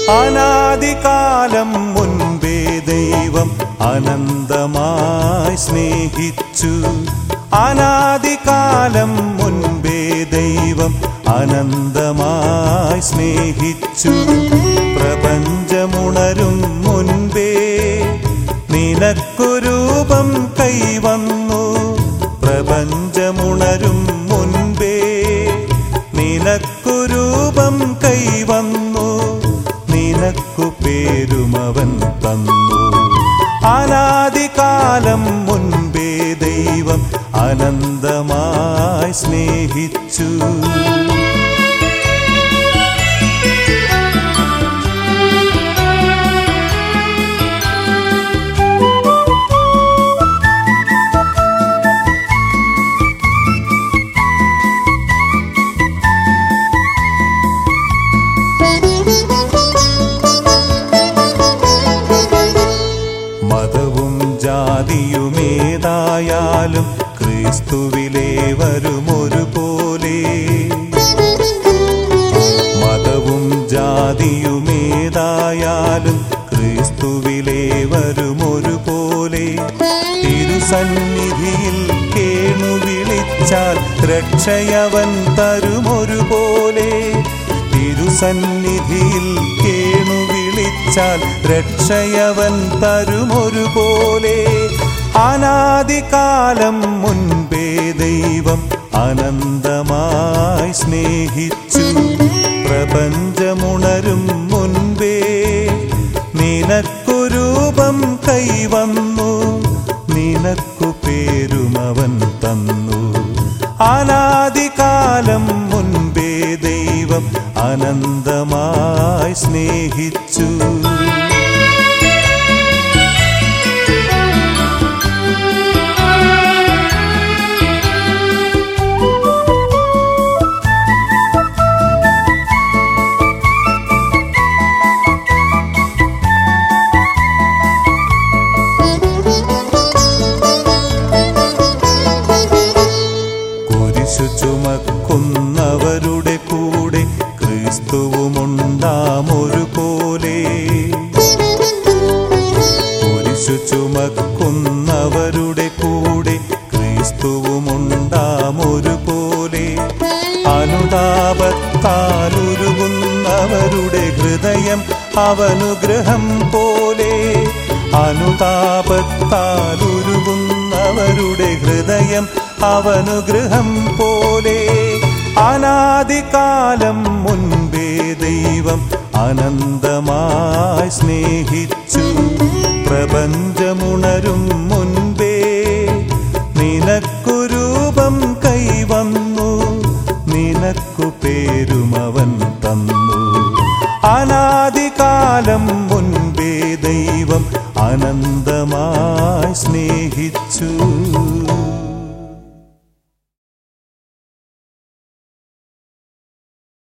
അനാദികാലം മുൻപേ ദൈവം അനന്തമായി സ്നേഹിച്ചു അനാദികാലം മുൻപേ ദൈവം അനന്തമായി സ്നേഹിച്ചു പ്രപഞ്ചമുണരും മുൻപേ നിനക്കു രൂപം കൈവന്നു പ്രപഞ്ചമുണരും മുൻപേ നിനക്കു രൂപം കൈവന്നു നിനക്കു പേരുമവൻ തന്നു അനാദികാലം മുൻപേ ദൈവം അനന്തമായി സ്നേഹിച്ചു മതവും ജാതിയുമേതായാലും ക്രിസ്തുവിലേ വരുമൊരുപോലെ മതവും ജാതിയുമേതായാലും ക്രിസ്തുവിലേ വരുമൊരുപോലെ തിരുസന്നിധിയിൽ കേണു വിളിച്ചാൽ രക്ഷയവൻ തരുമൊരുപോലെ തിരുസന്നിധിയിൽ കേണു വിളിച്ചാൽ രക്ഷയവൻ തരുമൊരുപോലെ അനാദികാലം മുൻപേ ദൈവം അനന്തമായി സ്നേഹിച്ചു പ്രപഞ്ചമുണരും മുൻപേ നിനക്കു രൂപം കൈവന്നു നിനക്കു പേരുമവൻ തന്നു അനാദികാലം മുൻപേ ദൈവം അനന്തമായി സ്നേഹിച്ചു കുരിശു ചുമക്കുന്നവരുടെ കൂടെ ക്രിസ്തുവുമുണ്ടാമൊരുപോലെ കുരിശു ചുമക്കുന്നവരുടെ കൂടെ ക്രിസ്തുവുമുണ്ടാമൊരുപോലെ അനുതാപത്താലുരുകുന്നവരുടെ ഹൃദയം അവനുഗ്രഹം പോലെ അനുതാപത്താലുരുകുന്നവരുടെ ഹൃദയം അവനുഗ്രഹം പോലെ അനാദികാലം മുൻപേ ദൈവം അനന്തമായി സ്നേഹിച്ചു പ്രപഞ്ചമുണരും മുൻപേ നിനക്കു രൂപം കൈവന്നു നിനക്കു പേരുമവൻ തന്നു അനാദികാലം മുൻപേ ദൈവം അനന്ത